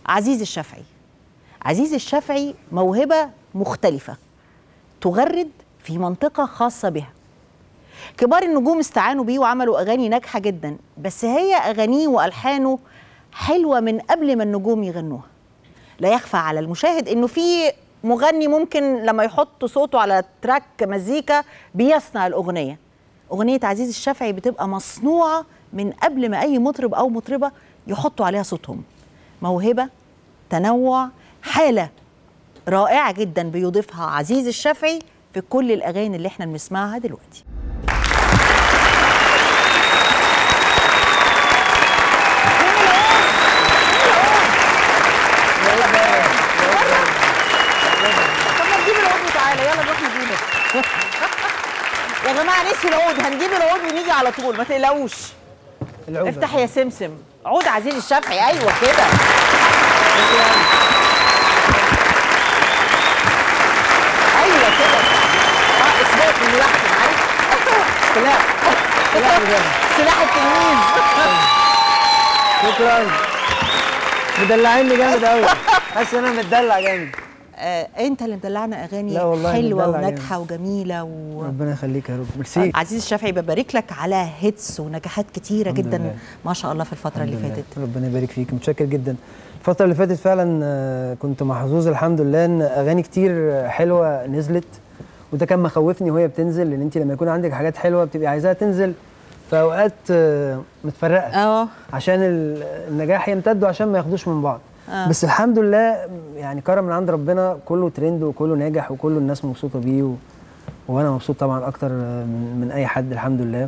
عزيز الشافعي عزيز الشافعي موهبة مختلفة تغرد في منطقة خاصة بها كبار النجوم استعانوا بيه وعملوا أغاني ناجحة جدا بس هي أغانيه وألحانه حلوة من قبل ما النجوم يغنوها لا يخفى على المشاهد إنه في مغني ممكن لما يحط صوته على تراك مزيكا بيصنع الأغنية أغنية عزيز الشافعي بتبقى مصنوعة من قبل ما أي مطرب أو مطربة يحطوا عليها صوتهم موهبة تنوع حالة رائعة جدا بيضيفها عزيز الشافعي في كل الأغاني اللي احنا بنسمعها دلوقتي طب ما نجيب العود وتعالى يلا نروح نجيبه يا جماعه نسي العود هنجيب العود ونيجي على طول ما تقلقوش العودة. افتح يا سمسم عود عزيز الشافعي ايوه كده ايوه كده اه اثبات من لحظه عارف سلاح سلاح بجد سلاح التلميذ شكرا مدلعيني جامد قوي حاسس ان انا متدلع جامد آه انت اللي مدلعنا اغاني لا والله حلوه مدلع وناجحه وجميله و... ربنا يخليك يا رب ميرسي عزيز الشافعي ببارك لك على هيتس ونجاحات كتيره الحمد جدا لله. ما شاء الله في الفتره اللي الحمد لله. فاتت ربنا يبارك فيك متشكر جدا الفترة اللي فاتت فعلا آه، كنت محظوظ الحمد لله ان اغاني كتير حلوة نزلت وده كان مخوفني وهي بتنزل لان انت لما يكون عندك حاجات حلوة بتبقي عايزاها تنزل في اوقات آه، متفرقة اه عشان ال- النجاح يمتد وعشان ما ياخدوش من بعض آه. بس الحمد لله يعني كرم من عند ربنا كله ترند وكله ناجح وكله الناس مبسوطه بيه و... وانا مبسوط طبعا اكتر من, من اي حد الحمد لله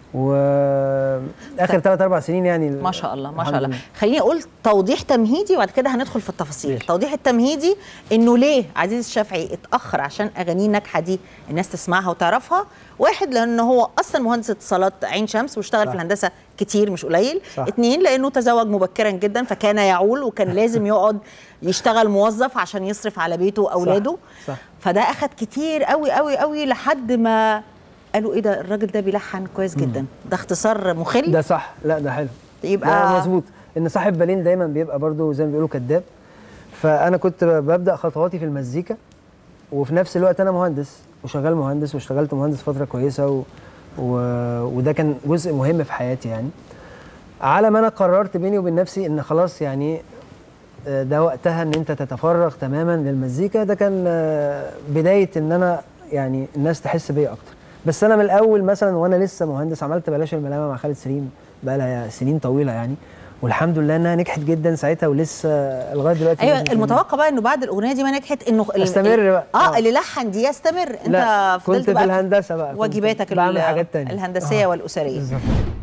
واخر ثلاث اربع سنين يعني ما شاء الله ما الحمد شاء الله لله. خليني اقول توضيح تمهيدي وبعد كده هندخل في التفاصيل ماشي. توضيح التمهيدي انه ليه عزيز الشافعي اتاخر عشان اغانيه الناجحه دي الناس تسمعها وتعرفها واحد لانه هو اصلا مهندس اتصالات عين شمس واشتغل صح. في الهندسه كتير مش قليل صح. اتنين لانه تزوج مبكرا جدا فكان يعول وكان لازم يقعد يشتغل موظف عشان يصرف على بيته واولاده صح. فده اخد كتير قوي قوي قوي لحد ما قالوا ايه ده الراجل ده بيلحن كويس جدا ده اختصار مخل ده صح لا ده حلو يبقى ده مظبوط ان صاحب بالين دايما بيبقى برضو زي ما بيقولوا كذاب فانا كنت ببدا خطواتي في المزيكا وفي نفس الوقت انا مهندس وشغال مهندس واشتغلت مهندس فتره كويسه و... و... وده كان جزء مهم في حياتي يعني على ما انا قررت بيني وبين نفسي ان خلاص يعني آه، ده وقتها ان انت تتفرغ تماما للمزيكا ده كان آه، بدايه ان انا يعني الناس تحس بيا اكتر بس انا من الاول مثلا وانا لسه مهندس عملت بلاش الملامه مع خالد سليم بقى لها سنين طويله يعني والحمد لله انها نجحت جدا ساعتها ولسه لغايه دلوقتي ايوه الناس بتغني. المتوقع بقى انه بعد الاغنيه دي ما نجحت انه ال- استمر ال- بقى. اه آه. اللي لحن دي يستمر انت لا فضلت كنت في بقى الهندسه بقى كنت واجباتك ال- بعمل حاجات تانية الهندسيه آه. والاسريه بالظبط